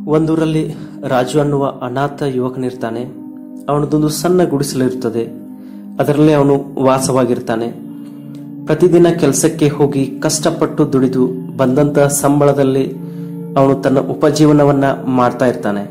ಒಂದೂರಲ್ಲಿ ರಾಜು ಅನ್ನುವ ಅನಾಥ ಯುವಕನಿರ್ತಾನೆ ಅವನದೊಂದು ಸಣ್ಣ ಗುಡಿಸಲಿರುತ್ತದೆ ಅದರಲ್ಲೇ ಅವನು ವಾಸವಾಗಿರ್ತಾನೆ ಪ್ರತಿದಿನ ಕೆಲಸಕ್ಕೆ ಹೋಗಿ ಕಷ್ಟಪಟ್ಟು ದುಡಿದು ಬಂದಂತ ಸಂಬಳದಲ್ಲಿ ಅವನು ತನ್ನ ಉಪಜೀವನವನ್ನ ಮಾಡ್ತಾ ಇರ್ತಾನೆ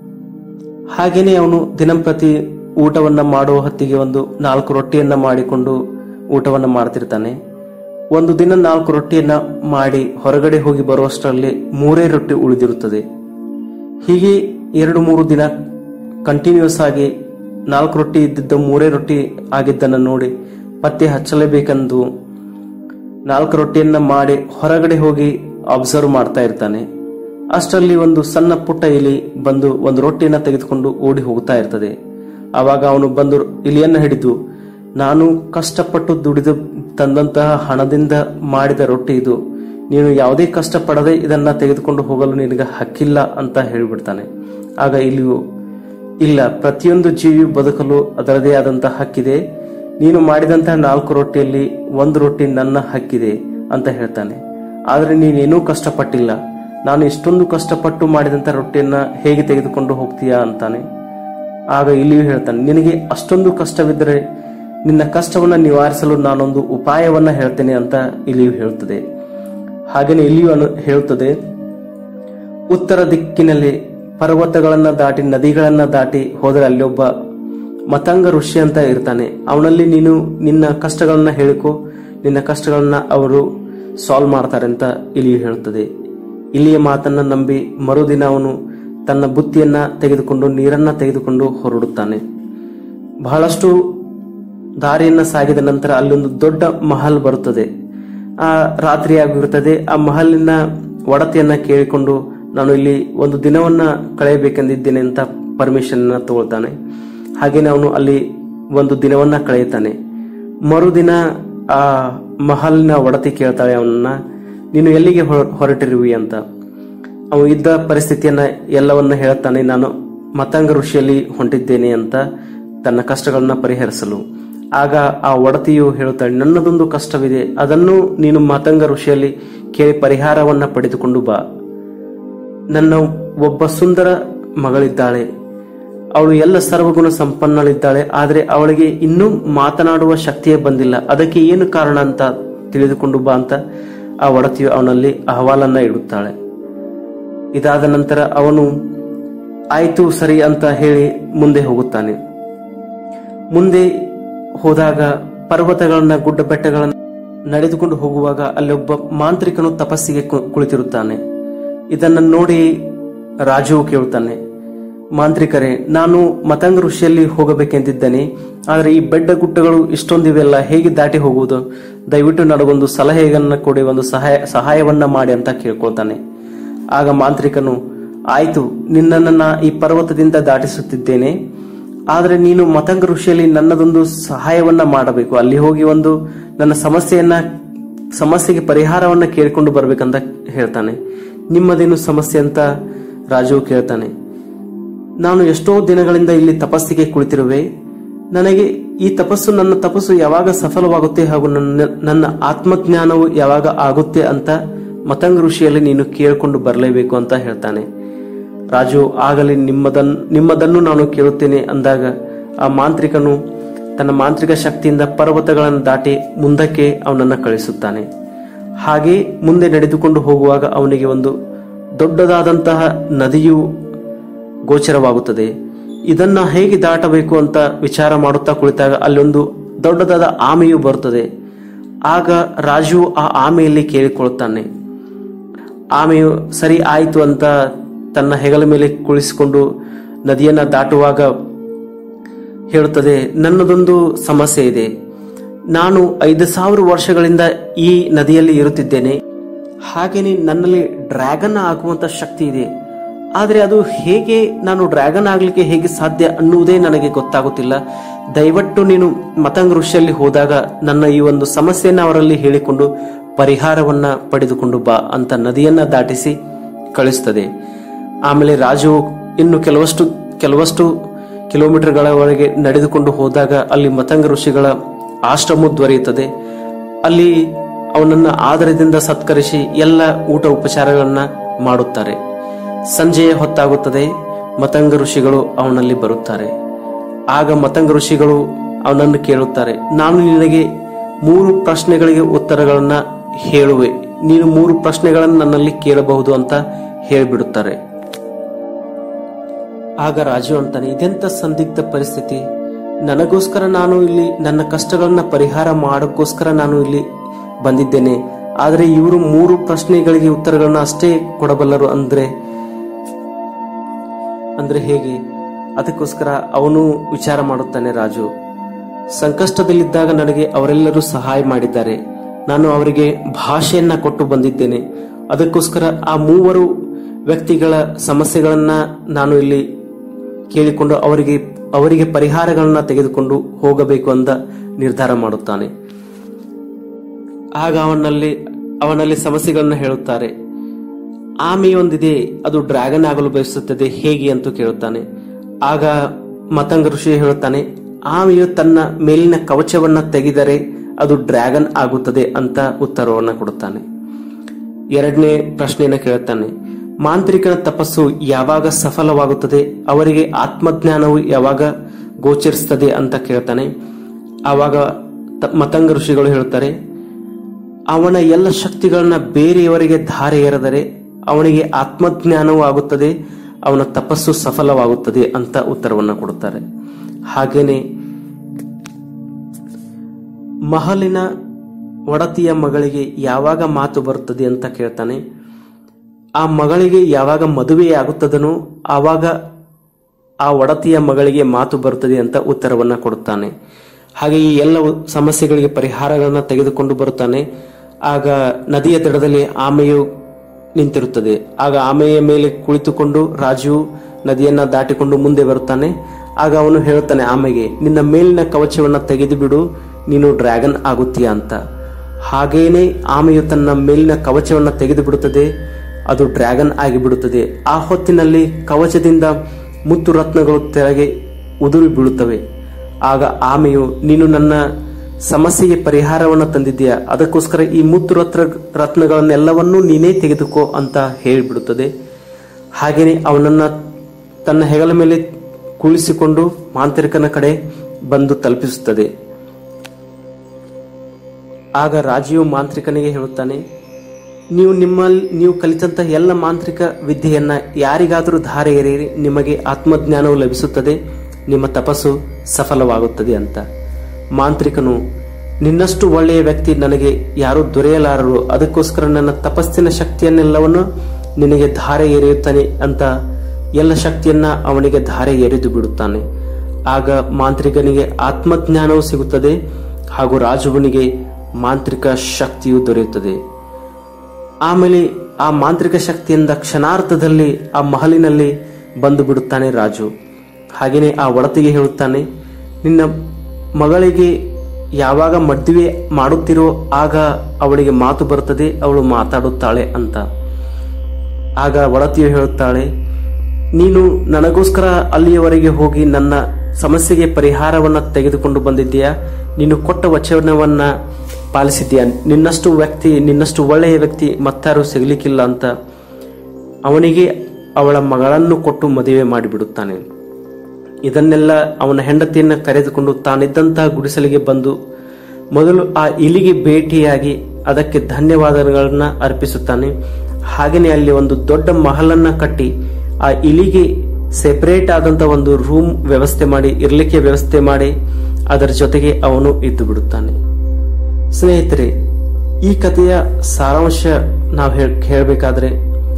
ಹಾಗೇನೆ ಅವನು ದಿನಂಪ್ರತಿ ಊಟವನ್ನ ಮಾಡುವ ಹೊತ್ತಿಗೆ ಒಂದು ನಾಲ್ಕು ರೊಟ್ಟಿಯನ್ನ ಮಾಡಿಕೊಂಡು ಊಟವನ್ನ ಮಾಡ್ತಿರ್ತಾನೆ ಒಂದು ದಿನ ನಾಲ್ಕು ರೊಟ್ಟಿಯನ್ನ ಮಾಡಿ ಹೊರಗಡೆ ಹೋಗಿ ಬರುವಷ್ಟರಲ್ಲಿ ಮೂರೇ ರೊಟ್ಟಿ ಉಳಿದಿರುತ್ತದೆ ಹೀಗೆ ಎರಡು ಮೂರು ದಿನ ಕಂಟಿನ್ಯೂಸ್ ಆಗಿ ನಾಲ್ಕು ರೊಟ್ಟಿ ಇದ್ದಿದ್ದ ಮೂರೇ ರೊಟ್ಟಿ ಆಗಿದ್ದನ್ನು ನೋಡಿ ಪತ್ತೆ ಹಚ್ಚಲೇಬೇಕೆಂದು ನಾಲ್ಕು ರೊಟ್ಟಿಯನ್ನ ಮಾಡಿ ಹೊರಗಡೆ ಹೋಗಿ ಅಬ್ಸರ್ವ್ ಮಾಡ್ತಾ ಇರ್ತಾನೆ ಅಷ್ಟರಲ್ಲಿ ಒಂದು ಸಣ್ಣ ಪುಟ್ಟ ಇಲಿ ಬಂದು ಒಂದು ರೊಟ್ಟಿಯನ್ನ ತೆಗೆದುಕೊಂಡು ಓಡಿ ಹೋಗ್ತಾ ಇರ್ತದೆ ಆವಾಗ ಅವನು ಬಂದು ಇಲಿಯನ್ನ ಹಿಡಿದು ನಾನು ಕಷ್ಟಪಟ್ಟು ದುಡಿದು ತಂದಂತಹ ಹಣದಿಂದ ಮಾಡಿದ ರೊಟ್ಟಿ ಇದು ನೀನು ಯಾವುದೇ ಕಷ್ಟಪಡದೆ ಇದನ್ನ ತೆಗೆದುಕೊಂಡು ಹೋಗಲು ನಿನಗೆ ಹಕ್ಕಿಲ್ಲ ಅಂತ ಹೇಳಿಬಿಡ್ತಾನೆ ಆಗ ಇಲಿಯು ಇಲ್ಲ ಪ್ರತಿಯೊಂದು ಜೀವಿ ಬದುಕಲು ಅದರದೇ ಆದಂತಹ ಹಕ್ಕಿದೆ ನೀನು ಮಾಡಿದಂತಹ ನಾಲ್ಕು ರೊಟ್ಟಿಯಲ್ಲಿ ಒಂದು ರೊಟ್ಟಿ ನನ್ನ ಹಕ್ಕಿದೆ ಅಂತ ಹೇಳ್ತಾನೆ ಆದ್ರೆ ನೀನೇನೂ ಕಷ್ಟಪಟ್ಟಿಲ್ಲ ನಾನು ಇಷ್ಟೊಂದು ಕಷ್ಟಪಟ್ಟು ಮಾಡಿದಂತ ರೊಟ್ಟಿಯನ್ನ ಹೇಗೆ ತೆಗೆದುಕೊಂಡು ಹೋಗ್ತೀಯಾ ಅಂತಾನೆ ಆಗ ಇಲ್ಲಿಯೂ ಹೇಳ್ತಾನೆ ನಿನಗೆ ಅಷ್ಟೊಂದು ಕಷ್ಟವಿದ್ದರೆ ನಿನ್ನ ಕಷ್ಟವನ್ನ ನಿವಾರಿಸಲು ನಾನೊಂದು ಉಪಾಯವನ್ನ ಹೇಳ್ತೇನೆ ಅಂತ ಇಲ್ಲಿಯೂ ಹೇಳ್ತದೆ ಹಾಗೇನೆ ಇಲ್ಲಿಯೂ ಅನು ಹೇಳುತ್ತದೆ ಉತ್ತರ ದಿಕ್ಕಿನಲ್ಲಿ ಪರ್ವತಗಳನ್ನ ದಾಟಿ ನದಿಗಳನ್ನ ದಾಟಿ ಹೋದರೆ ಅಲ್ಲಿ ಒಬ್ಬ ಮತಂಗ ಋಷಿ ಅಂತ ಇರ್ತಾನೆ ಅವನಲ್ಲಿ ನೀನು ನಿನ್ನ ಕಷ್ಟಗಳನ್ನ ಹೇಳಿಕೊ ನಿನ್ನ ಕಷ್ಟಗಳನ್ನ ಅವರು ಸಾಲ್ವ್ ಮಾಡ್ತಾರೆ ಅಂತ ಇಲ್ಲಿಯೂ ಹೇಳುತ್ತದೆ ಇಲ್ಲಿಯ ಮಾತನ್ನ ನಂಬಿ ಮರುದಿನ ಅವನು ತನ್ನ ಬುತ್ತಿಯನ್ನ ತೆಗೆದುಕೊಂಡು ನೀರನ್ನ ತೆಗೆದುಕೊಂಡು ಹೊರಡುತ್ತಾನೆ ಬಹಳಷ್ಟು ದಾರಿಯನ್ನ ಸಾಗಿದ ನಂತರ ಅಲ್ಲೊಂದು ದೊಡ್ಡ ಮಹಲ್ ಬರುತ್ತದೆ ಆ ರಾತ್ರಿ ಆಗಿರುತ್ತದೆ ಆ ಮಹಲಿನ ಒಡತಿಯನ್ನ ಕೇಳಿಕೊಂಡು ನಾನು ಇಲ್ಲಿ ಒಂದು ದಿನವನ್ನ ಕಳೆಯಬೇಕೆಂದಿದ್ದೇನೆ ಅಂತ ಪರ್ಮಿಷನ್ ತಗೊಳ್ತಾನೆ ಹಾಗೇನೆ ಅವನು ಅಲ್ಲಿ ಒಂದು ದಿನವನ್ನ ಕಳೆಯುತ್ತಾನೆ ಮರುದಿನ ಆ ಮಹಲ್ನ ಒಡತಿ ಕೇಳ್ತಾಳೆ ಅವನನ್ನ ನೀನು ಎಲ್ಲಿಗೆ ಹೊರ- ಹೊರಟಿರುವಿ ಅಂತ ಅವನು ಇದ್ದ ಪರಿಸ್ಥಿತಿಯನ್ನ ಎಲ್ಲವನ್ನ ಹೇಳುತ್ತಾನೆ ನಾನು ಮತಂಗ ಋಷಿಯಲ್ಲಿ ಹೊಂಟಿದ್ದೇನೆ ಅಂತ ತನ್ನ ಕಷ್ಟಗಳನ್ನ ಪರಿಹರಿಸಲು ಆಗ ಆ ಒಡತಿಯು ಹೇಳುತ್ತಾಳೆ ನನ್ನದೊಂದು ಕಷ್ಟವಿದೆ ಅದನ್ನು ನೀನು ಮತಂಗ ಋಷಿಯಲ್ಲಿ ಕೇಳಿ ಪರಿಹಾರವನ್ನ ಪಡೆದುಕೊಂಡು ಬಾ ನನ್ನ ಒಬ್ಬ ಸುಂದರ ಮಗಳಿದ್ದಾಳೆ ಅವಳು ಎಲ್ಲ ಸರ್ವಗುಣ ಸಂಪನ್ನಳಿದ್ದಾಳೆ ಆದರೆ ಅವಳಿಗೆ ಇನ್ನೂ ಮಾತನಾಡುವ ಶಕ್ತಿಯೇ ಬಂದಿಲ್ಲ ಅದಕ್ಕೆ ಏನು ಕಾರಣ ಅಂತ ತಿಳಿದುಕೊಂಡು ಬಾ ಅಂತ ಆ ಒಡತಿಯು ಅವನಲ್ಲಿ ಅಹವಾಲನ್ನ ಇಡುತ್ತಾಳೆ ಇದಾದ ನಂತರ ಅವನು ಆಯ್ತು ಸರಿ ಅಂತ ಹೇಳಿ ಮುಂದೆ ಹೋಗುತ್ತಾನೆ ಮುಂದೆ ಹೋದಾಗ ಪರ್ವತಗಳನ್ನ ಗುಡ್ಡ ಬೆಟ್ಟಗಳನ್ನ ನಡೆದುಕೊಂಡು ಹೋಗುವಾಗ ಅಲ್ಲೊಬ್ಬ ಮಾಂತ್ರಿಕನು ತಪಸ್ಸಿಗೆ ಕು- ಕುಳಿತಿರುತ್ತಾನೆ ಇದನ್ನ ನೋಡಿ ರಾಜು ಕೇಳುತ್ತಾನೆ ಮಾಂತ್ರಿಕರೇ ನಾನು ಮತಂಗ ಋಷಿಯಲ್ಲಿ ಹೋಗಬೇಕೆಂದಿದ್ದೇನೆ ಆದರೆ ಈ ಬೆಡ್ಡ ಗುಡ್ಡಗಳು ಇಷ್ಟೊಂದಿವೆಲ್ಲ ಹೇಗೆ ದಾಟಿ ಹೋಗುವುದು ದಯವಿಟ್ಟು ನನಗೊಂದು ಸಲಹೆಯನ್ನ ಕೊಡಿ ಒಂದು ಸಹಾಯ ಸಹಾಯವನ್ನ ಮಾಡಿ ಅಂತ ಕೇಳ್ಕೊಳ್ತಾನೆ ಆಗ ಮಾಂತ್ರಿಕನು ಆಯ್ತು ನಿನ್ನನ್ನ ನಾ ಈ ಪರ್ವತದಿಂದ ದಾಟಿಸುತ್ತಿದ್ದೇನೆ ಆದ್ರೆ ನೀನು ಮತಂಗ ಋಷಿಯಲ್ಲಿ ನನ್ನದೊಂದು ಸಹಾಯವನ್ನ ಮಾಡಬೇಕು ಅಲ್ಲಿ ಹೋಗಿ ಒಂದು ನನ್ನ ಸಮಸ್ಯೆಯನ್ನ ಸಮಸ್ಯೆಗೆ ಪರಿಹಾರವನ್ನ ಕೇಳಿಕೊಂಡು ಬರ್ಬೇಕಂತ ಹೇಳ್ತಾನೆ ನಿಮ್ಮದೇನು ಸಮಸ್ಯೆ ಅಂತ ರಾಜು ಕೇಳ್ತಾನೆ ನಾನು ಎಷ್ಟೋ ದಿನಗಳಿಂದ ಇಲ್ಲಿ ತಪಸ್ಸಿಗೆ ಕುಳಿತಿರುವೆ ನನಗೆ ಈ ತಪಸ್ಸು ನನ್ನ ತಪಸ್ಸು ಯಾವಾಗ ಸಫಲವಾಗುತ್ತೆ ಹಾಗೂ ನನ್ನ ನನ್ನ ಆತ್ಮಜ್ಞಾನವು ಯಾವಾಗ ಆಗುತ್ತೆ ಅಂತ ಮತಂಗ ಋಷಿಯಲ್ಲಿ ನೀನು ಕೇಳಿಕೊಂಡು ಬರಲೇಬೇಕು ಅಂತ ಹೇಳ್ತಾನೆ ರಾಜು ಆಗಲಿ ನಿಮ್ಮದನ್ ನಿಮ್ಮದನ್ನು ನಾನು ಕೇಳುತ್ತೇನೆ ಅಂದಾಗ ಆ ಮಾಂತ್ರಿಕನು ತನ್ನ ಮಾಂತ್ರಿಕ ಶಕ್ತಿಯಿಂದ ಪರ್ವತಗಳನ್ನು ದಾಟಿ ಮುಂದಕ್ಕೆ ಅವನನ್ನ ಕಳಿಸುತ್ತಾನೆ ಹಾಗೆ ಮುಂದೆ ನಡೆದುಕೊಂಡು ಹೋಗುವಾಗ ಅವನಿಗೆ ಒಂದು ದೊಡ್ಡದಾದಂತಹ ನದಿಯು ಗೋಚರವಾಗುತ್ತದೆ ಇದನ್ನ ಹೇಗೆ ದಾಟಬೇಕು ಅಂತ ವಿಚಾರ ಮಾಡುತ್ತಾ ಕುಳಿತಾಗ ಅಲ್ಲೊಂದು ದೊಡ್ಡದಾದ ಆಮೆಯು ಬರುತ್ತದೆ ಆಗ ರಾಜು ಆ ಆಮೆಯಲ್ಲಿ ಕೇಳಿಕೊಳ್ಳುತ್ತಾನೆ ಆಮೆಯು ಸರಿ ಆಯಿತು ಅಂತ ತನ್ನ ಹೆಗಲ ಮೇಲೆ ಕುಳಿಸಿಕೊಂಡು ನದಿಯನ್ನ ದಾಟುವಾಗ ಹೇಳುತ್ತದೆ ನನ್ನದೊಂದು ಸಮಸ್ಯೆ ಇದೆ ನಾನು ಐದು ಸಾವಿರ ವರ್ಷಗಳಿಂದ ಈ ನದಿಯಲ್ಲಿ ಇರುತ್ತಿದ್ದೇನೆ ಹಾಗೇನೆ ನನ್ನಲ್ಲಿ ಡ್ರ್ಯಾಗನ್ ಆಗುವಂತ ಶಕ್ತಿ ಇದೆ ಆದರೆ ಅದು ಹೇಗೆ ನಾನು ಡ್ರ್ಯಾಗನ್ ಆಗ್ಲಿಕ್ಕೆ ಹೇಗೆ ಸಾಧ್ಯ ಅನ್ನುವುದೇ ನನಗೆ ಗೊತ್ತಾಗುತ್ತಿಲ್ಲ ದಯವಿಟ್ಟು ನೀನು ಮತಂಗ ಋಷಿಯಲ್ಲಿ ಹೋದಾಗ ನನ್ನ ಈ ಒಂದು ಸಮಸ್ಯೆಯನ್ನ ಅವರಲ್ಲಿ ಹೇಳಿಕೊಂಡು ಪರಿಹಾರವನ್ನ ಪಡೆದುಕೊಂಡು ಬಾ ಅಂತ ನದಿಯನ್ನ ದಾಟಿಸಿ ಕಳಿಸ್ತದೆ ಆಮೇಲೆ ರಾಜು ಇನ್ನು ಕೆಲವಷ್ಟು ಕೆಲವಷ್ಟು ಕಿಲೋಮೀಟರ್ಗಳವರೆಗೆ ನಡೆದುಕೊಂಡು ಹೋದಾಗ ಅಲ್ಲಿ ಮತಂಗ ಋಷಿಗಳ ಆಶ್ರಮ ದೊರೆಯುತ್ತದೆ ಅಲ್ಲಿ ಅವನನ್ನ ಆದರದಿಂದ ಸತ್ಕರಿಸಿ ಎಲ್ಲ ಊಟ ಉಪಚಾರಗಳನ್ನ ಮಾಡುತ್ತಾರೆ ಸಂಜೆಯ ಹೊತ್ತಾಗುತ್ತದೆ ಮತಂಗ ಋಷಿಗಳು ಅವನಲ್ಲಿ ಬರುತ್ತಾರೆ ಆಗ ಮತಂಗ ಋಷಿಗಳು ಅವನನ್ನು ಕೇಳುತ್ತಾರೆ ನಾನು ನಿನಗೆ ಮೂರು ಪ್ರಶ್ನೆಗಳಿಗೆ ಉತ್ತರಗಳನ್ನ ಹೇಳುವೆ ನೀನು ಮೂರು ಪ್ರಶ್ನೆಗಳನ್ನು ನನ್ನಲ್ಲಿ ಕೇಳಬಹುದು ಅಂತ ಹೇಳಿಬಿಡುತ್ತಾರೆ ಆಗ ರಾಜು ಅಂತಾನೆ ಇದೆಂತ ಸಂದಿಗ್ಧ ಪರಿಸ್ಥಿತಿ ನನಗೋಸ್ಕರ ನಾನು ಇಲ್ಲಿ ನನ್ನ ಕಷ್ಟಗಳನ್ನ ಪರಿಹಾರ ಮಾಡೋಕ್ಕೋಸ್ಕರ ನಾನು ಇಲ್ಲಿ ಬಂದಿದ್ದೇನೆ ಆದರೆ ಇವರು ಮೂರು ಪ್ರಶ್ನೆಗಳಿಗೆ ಉತ್ತರಗಳನ್ನ ಅಷ್ಟೇ ಕೊಡಬಲ್ಲರು ಅಂದ್ರೆ ಅಂದ್ರೆ ಹೇಗೆ ಅದಕ್ಕೋಸ್ಕರ ಅವನು ವಿಚಾರ ಮಾಡುತ್ತಾನೆ ರಾಜು ಸಂಕಷ್ಟದಲ್ಲಿದ್ದಾಗ ನನಗೆ ಅವರೆಲ್ಲರೂ ಸಹಾಯ ಮಾಡಿದ್ದಾರೆ ನಾನು ಅವರಿಗೆ ಭಾಷೆಯನ್ನ ಕೊಟ್ಟು ಬಂದಿದ್ದೇನೆ ಅದಕ್ಕೋಸ್ಕರ ಆ ಮೂವರು ವ್ಯಕ್ತಿಗಳ ಸಮಸ್ಯೆಗಳನ್ನ ನಾನು ಇಲ್ಲಿ ಕೇಳಿಕೊಂಡು ಅವರಿಗೆ ಅವರಿಗೆ ಪರಿಹಾರಗಳನ್ನ ತೆಗೆದುಕೊಂಡು ಹೋಗಬೇಕು ಅಂತ ನಿರ್ಧಾರ ಮಾಡುತ್ತಾನೆ ಆಗ ಅವನಲ್ಲಿ ಅವನಲ್ಲಿ ಸಮಸ್ಯೆಗಳನ್ನ ಹೇಳುತ್ತಾರೆ ಆಮೆಯೊಂದಿದೆ ಅದು ಡ್ರ್ಯಾಗನ್ ಆಗಲು ಬಯಸುತ್ತದೆ ಹೇಗೆ ಅಂತ ಕೇಳುತ್ತಾನೆ ಆಗ ಮತಂಗ ಋಷಿ ಹೇಳುತ್ತಾನೆ ಆಮೆಯು ತನ್ನ ಮೇಲಿನ ಕವಚವನ್ನ ತೆಗೆದರೆ ಅದು ಡ್ರ್ಯಾಗನ್ ಆಗುತ್ತದೆ ಅಂತ ಉತ್ತರವನ್ನ ಕೊಡುತ್ತಾನೆ ಎರಡನೇ ಪ್ರಶ್ನೆಯನ್ನ ಕೇಳುತ್ತಾನೆ ಮಾಂತ್ರಿಕನ ತಪಸ್ಸು ಯಾವಾಗ ಸಫಲವಾಗುತ್ತದೆ ಅವರಿಗೆ ಆತ್ಮಜ್ಞಾನವು ಯಾವಾಗ ಗೋಚರಿಸುತ್ತದೆ ಅಂತ ಕೇಳ್ತಾನೆ ಆವಾಗ ತ- ಮತಂಗ ಋಷಿಗಳು ಹೇಳುತ್ತಾರೆ ಅವನ ಎಲ್ಲ ಶಕ್ತಿಗಳನ್ನ ಬೇರೆಯವರಿಗೆ ಧಾರೆ ಎರೆದರೆ ಅವನಿಗೆ ಆತ್ಮಜ್ಞಾನವೂ ಆಗುತ್ತದೆ ಅವನ ತಪಸ್ಸು ಸಫಲವಾಗುತ್ತದೆ ಅಂತ ಉತ್ತರವನ್ನು ಕೊಡುತ್ತಾರೆ ಹಾಗೇನೆ ಮಹಲಿನ ಒಡತಿಯ ಮಗಳಿಗೆ ಯಾವಾಗ ಮಾತು ಬರುತ್ತದೆ ಅಂತ ಕೇಳ್ತಾನೆ ಆ ಮಗಳಿಗೆ ಯಾವಾಗ ಮದುವೆಯಾಗುತ್ತದನೋ ಆವಾಗ ಆ ಒಡತಿಯ ಮಗಳಿಗೆ ಮಾತು ಬರುತ್ತದೆ ಅಂತ ಉತ್ತರವನ್ನ ಕೊಡುತ್ತಾನೆ ಹಾಗೆ ಈ ಎಲ್ಲ ಉ- ಸಮಸ್ಯೆಗಳಿಗೆ ಪರಿಹಾರಗಳನ್ನ ತೆಗೆದುಕೊಂಡು ಬರುತ್ತಾನೆ ಆಗ ನದಿಯ ದಡದಲ್ಲಿ ಆಮೆಯು ನಿಂತಿರುತ್ತದೆ ಆಗ ಆಮೆಯ ಮೇಲೆ ಕುಳಿತುಕೊಂಡು ರಾಜು ನದಿಯನ್ನ ದಾಟಿಕೊಂಡು ಮುಂದೆ ಬರುತ್ತಾನೆ ಆಗ ಅವನು ಹೇಳುತ್ತಾನೆ ಆಮೆಗೆ ನಿನ್ನ ಮೇಲಿನ ಕವಚವನ್ನ ತೆಗೆದು ಬಿಡು ನೀನು ಡ್ರ್ಯಾಗನ್ ಆಗುತ್ತೀಯ ಅಂತ ಹಾಗೇನೆ ಆಮೆಯು ತನ್ನ ಮೇಲಿನ ಕವಚವನ್ನ ತೆಗೆದು ಬಿಡುತ್ತದೆ ಅದು ಡ್ರ್ಯಾಗನ್ ಆಗಿ ಬಿಡುತ್ತದೆ ಆ ಹೊತ್ತಿನಲ್ಲಿ ಕವಚದಿಂದ ಮುತ್ತು ರತ್ನಗಳು ತೆಳಗೆ ಉದುರಿ ಬೀಳುತ್ತವೆ ಆಗ ಆಮೆಯು ನೀನು ನನ್ನ ಸಮಸ್ಯೆಗೆ ಪರಿಹಾರವನ್ನು ತಂದಿದ್ದೀಯ ಅದಕ್ಕೋಸ್ಕರ ಈ ಮುತ್ತು ರತ್ನ ರತ್ನಗಳನ್ನೆಲ್ಲವನ್ನೂ ನೀನೇ ತೆಗೆದುಕೋ ಅಂತ ಹೇಳಿಬಿಡುತ್ತದೆ ಹಾಗೇನೆ ಅವನನ್ನ ತನ್ನ ಹೆಗಲ ಮೇಲೆ ಕುಳಿಸಿಕೊಂಡು ಮಾಂತ್ರಿಕನ ಕಡೆ ಬಂದು ತಲುಪಿಸುತ್ತದೆ ಆಗ ರಾಜೀವ್ ಮಾಂತ್ರಿಕನಿಗೆ ಹೇಳುತ್ತಾನೆ ನೀವು ನಿಮ್ಮಲ್ಲಿ ನೀವು ಕಲಿತಂತಹ ಎಲ್ಲ ಮಾಂತ್ರಿಕ ವಿದ್ಯೆಯನ್ನ ಯಾರಿಗಾದರೂ ಧಾರೆ ಎರೆಯಿರಿ ನಿಮಗೆ ಆತ್ಮಜ್ಞಾನವು ಲಭಿಸುತ್ತದೆ ನಿಮ್ಮ ತಪಸ್ಸು ಸಫಲವಾಗುತ್ತದೆ ಅಂತ ಮಾಂತ್ರಿಕನು ನಿನ್ನಷ್ಟು ಒಳ್ಳೆಯ ವ್ಯಕ್ತಿ ನನಗೆ ಯಾರೂ ದೊರೆಯಲಾರರು ಅದಕ್ಕೋಸ್ಕರ ನನ್ನ ತಪಸ್ಸಿನ ಶಕ್ತಿಯನ್ನೆಲ್ಲವನ್ನು ನಿನಗೆ ಧಾರೆ ಎರೆಯುತ್ತಾನೆ ಅಂತ ಎಲ್ಲ ಶಕ್ತಿಯನ್ನ ಅವನಿಗೆ ಧಾರೆ ಎರೆದು ಬಿಡುತ್ತಾನೆ ಆಗ ಮಾಂತ್ರಿಕನಿಗೆ ಆತ್ಮಜ್ಞಾನವೂ ಸಿಗುತ್ತದೆ ಹಾಗೂ ರಾಜುವನಿಗೆ ಮಾಂತ್ರಿಕ ಶಕ್ತಿಯು ದೊರೆಯುತ್ತದೆ ಆಮೇಲೆ ಆ ಮಾಂತ್ರಿಕ ಶಕ್ತಿಯಿಂದ ಕ್ಷಣಾರ್ಧದಲ್ಲಿ ಆ ಮಹಲಿನಲ್ಲಿ ಬಂದು ಬಿಡುತ್ತಾನೆ ರಾಜು ಹಾಗೆಯೇ ಆ ಒಡತಿಗೆ ಹೇಳುತ್ತಾನೆ ನಿನ್ನ ಮಗಳಿಗೆ ಯಾವಾಗ ಮದುವೆ ಮಾಡುತ್ತಿರೋ ಆಗ ಅವಳಿಗೆ ಮಾತು ಬರುತ್ತದೆ ಅವಳು ಮಾತಾಡುತ್ತಾಳೆ ಅಂತ ಆಗ ಒಡತಿಯು ಹೇಳುತ್ತಾಳೆ ನೀನು ನನಗೋಸ್ಕರ ಅಲ್ಲಿಯವರೆಗೆ ಹೋಗಿ ನನ್ನ ಸಮಸ್ಯೆಗೆ ಪರಿಹಾರವನ್ನ ತೆಗೆದುಕೊಂಡು ಬಂದಿದ್ದೀಯಾ ನೀನು ಕೊಟ್ಟ ವಚನವನ್ನ ಪಾಲಿಸಿದ್ದೀಯಾ ನಿನ್ನಷ್ಟು ವ್ಯಕ್ತಿ ನಿನ್ನಷ್ಟು ಒಳ್ಳೆಯ ವ್ಯಕ್ತಿ ಮತ್ತಾರು ಸಿಗಲಿಕ್ಕಿಲ್ಲ ಅಂತ ಅವನಿಗೆ ಅವಳ ಮಗಳನ್ನು ಕೊಟ್ಟು ಮದುವೆ ಮಾಡಿಬಿಡುತ್ತಾನೆ ಇದನ್ನೆಲ್ಲ ಅವನ ಹೆಂಡತಿಯನ್ನ ಕರೆದುಕೊಂಡು ತಾನಿದ್ದಂತಹ ಗುಡಿಸಲಿಗೆ ಬಂದು ಮೊದಲು ಆ ಇಲಿಗೆ ಭೇಟಿಯಾಗಿ ಅದಕ್ಕೆ ಧನ್ಯವಾದಗಳನ್ನ ಅರ್ಪಿಸುತ್ತಾನೆ ಹಾಗೆಯೇ ಅಲ್ಲಿ ಒಂದು ದೊಡ್ಡ ಮಹಲನ್ನ ಕಟ್ಟಿ ಆ ಇಲಿಗೆ ಸೆಪರೇಟ್ ಆದಂತ ಒಂದು ರೂಮ್ ವ್ಯವಸ್ಥೆ ಮಾಡಿ ಇರ್ಲಿಕ್ಕೆ ವ್ಯವಸ್ಥೆ ಮಾಡಿ ಅದರ ಜೊತೆಗೆ ಅವನು ಇದ್ದು ಬಿಡುತ್ತಾನೆ ಸ್ನೇಹಿತರೆ ಈ ಕಥೆಯ ಸಾರಾಂಶ ನಾವು ಹೇಳಬೇಕಾದ್ರೆ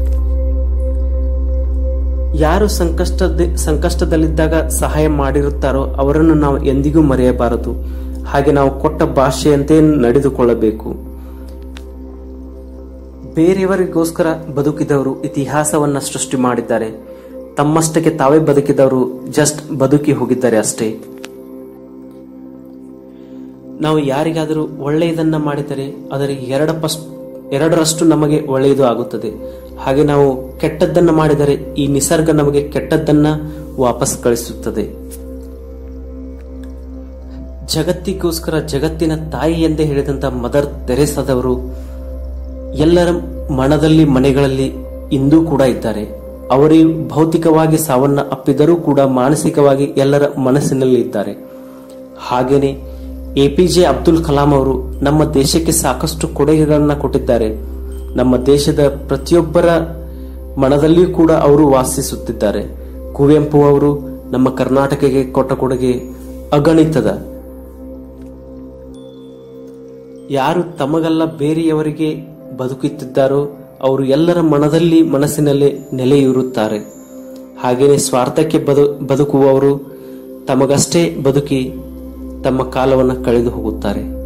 ಯಾರು ಸಂಕಷ್ಟದ ಸಂಕಷ್ಟದಲ್ಲಿದ್ದಾಗ ಸಹಾಯ ಮಾಡಿರುತ್ತಾರೋ ಅವರನ್ನು ನಾವು ಎಂದಿಗೂ ಮರೆಯಬಾರದು ಹಾಗೆ ನಾವು ಕೊಟ್ಟ ಭಾಷೆಯಂತೆ ನಡೆದುಕೊಳ್ಳಬೇಕು ಬೇರೆಯವರಿಗೋಸ್ಕರ ಬದುಕಿದವರು ಇತಿಹಾಸವನ್ನ ಸೃಷ್ಟಿ ಮಾಡಿದ್ದಾರೆ ತಮ್ಮಷ್ಟಕ್ಕೆ ತಾವೇ ಬದುಕಿದವರು ಜಸ್ಟ್ ಬದುಕಿ ಹೋಗಿದ್ದಾರೆ ಅಷ್ಟೇ ನಾವು ಯಾರಿಗಾದರೂ ಒಳ್ಳೆಯದನ್ನ ಮಾಡಿದರೆ ಅದರ ಎರಡ ಪಸ್ ಎರಡರಷ್ಟು ನಮಗೆ ಒಳ್ಳೆಯದು ಆಗುತ್ತದೆ ಹಾಗೆ ನಾವು ಕೆಟ್ಟದ್ದನ್ನ ಮಾಡಿದರೆ ಈ ನಿಸರ್ಗ ನಮಗೆ ಕೆಟ್ಟದ್ದನ್ನ ವಾಪಸ್ ಕಳಿಸುತ್ತದೆ ಜಗತ್ತಿಗೋಸ್ಕರ ಜಗತ್ತಿನ ತಾಯಿ ಎಂದೇ ಹೇಳಿದಂತ ಮದರ್ ತೆರೆಸಾದವರು ಎಲ್ಲರ ಮನದಲ್ಲಿ ಮನೆಗಳಲ್ಲಿ ಇಂದೂ ಕೂಡ ಇದ್ದಾರೆ ಅವರೇ ಭೌತಿಕವಾಗಿ ಸಾವನ್ನ ಅಪ್ಪಿದರೂ ಕೂಡ ಮಾನಸಿಕವಾಗಿ ಎಲ್ಲರ ಮನಸ್ಸಿನಲ್ಲಿ ಇದ್ದಾರೆ ಹಾಗೇನೆ ಎಪಿಜೆ ಅಬ್ದುಲ್ ಕಲಾಂ ಅವರು ನಮ್ಮ ದೇಶಕ್ಕೆ ಸಾಕಷ್ಟು ಕೊಡುಗೆಗಳನ್ನ ಕೊಟ್ಟಿದ್ದಾರೆ ನಮ್ಮ ದೇಶದ ಪ್ರತಿಯೊಬ್ಬರ ಮನದಲ್ಲಿಯೂ ಕೂಡ ಅವರು ವಾಸಿಸುತ್ತಿದ್ದಾರೆ ಕುವೆಂಪು ಅವರು ನಮ್ಮ ಕರ್ನಾಟಕಕ್ಕೆ ಕೊಟ್ಟ ಕೊಡುಗೆ ಅಗಣಿತದ ಯಾರು ತಮಗಲ್ಲ ಬೇರೆಯವರಿಗೆ ಬದುಕುತ್ತಿದ್ದಾರೋ ಅವರು ಎಲ್ಲರ ಮನದಲ್ಲಿ ಮನಸ್ಸಿನಲ್ಲಿ ನೆಲೆಯೂರುತ್ತಾರೆ ಹಾಗೆಯೇ ಸ್ವಾರ್ಥಕ್ಕೆ ಬದು ಬದುಕುವವರು ತಮಗಷ್ಟೇ ಬದುಕಿ ತಮ್ಮ ಕಾಲವನ್ನು ಕಳೆದು ಹೋಗುತ್ತಾರೆ